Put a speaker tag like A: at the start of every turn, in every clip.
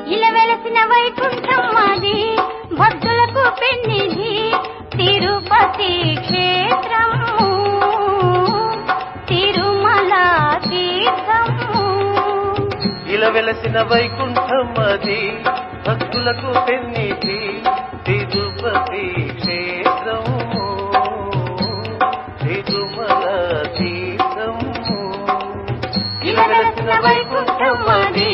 A: ఇలా వెలసిన వైకుంఠం మాది భక్తులకు పెన్నిధి తిరుపతి క్షేత్రము తిరుమల తీర్థము
B: ఇలా వెలసిన వైకుంఠం అది భక్తులకు పెన్నిధి తిరుపతి క్షేత్రము తిరుమల తీర్థము ఇలా వెలసిన వైకుంఠం అది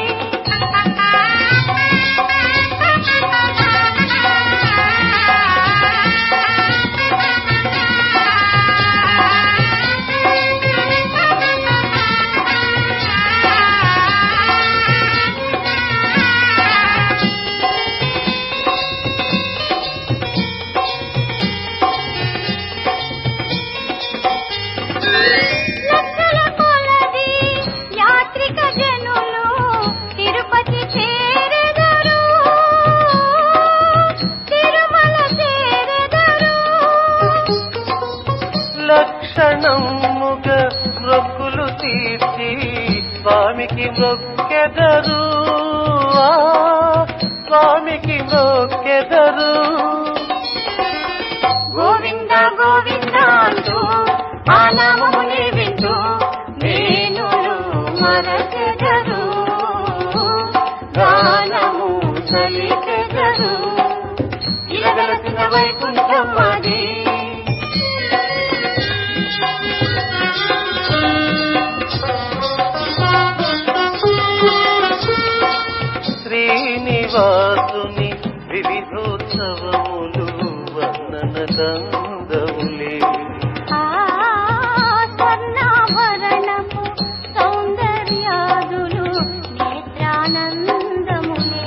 A: లక్షల కొలది యాత్రిక జనులు తిరుపతి చేరెదరు తిరుమల చేరెదరు
B: లక్షణముగ మొక్కులు తీర్చి స్వామికి మొక్కెదరు ఆ, స్వామికి మొక్కెదరు
A: గోవింద గోవింద అంటూ ఆ నామముని వింటూ వేణులు మరచెదరు గానము చలిచెదరు ఇలా వెలసిన వైకుంఠం మాది
B: శ్రీనివాసుని వివిధోత్సవములు వర్ణన కందములే
A: ఆ స్వర్ణాభరణము సౌందర్యాదులు నేత్రానందములే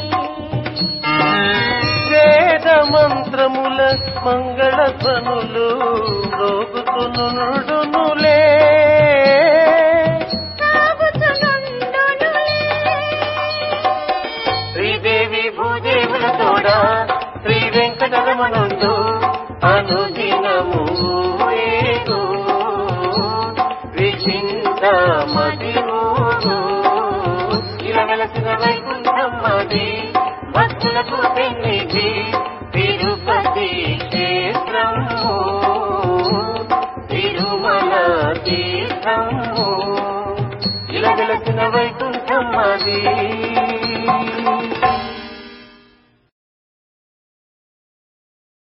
B: వేద మంత్రముల మంగళ ధ్వనులు రోగుతునుడునులే శ్రీదేవి భూదేవుల తోడ శ్రీ వెంకటరమణుండు అనుదినము ఏగు విచింత మదిమూడు ఇలా వెలసిన వైకుంఠం మాది భక్తులకు పెన్నిధి తిరుపతి క్షేత్రము తిరుమల తీర్థము ఇలా వెలసిన వైకుంఠం మాది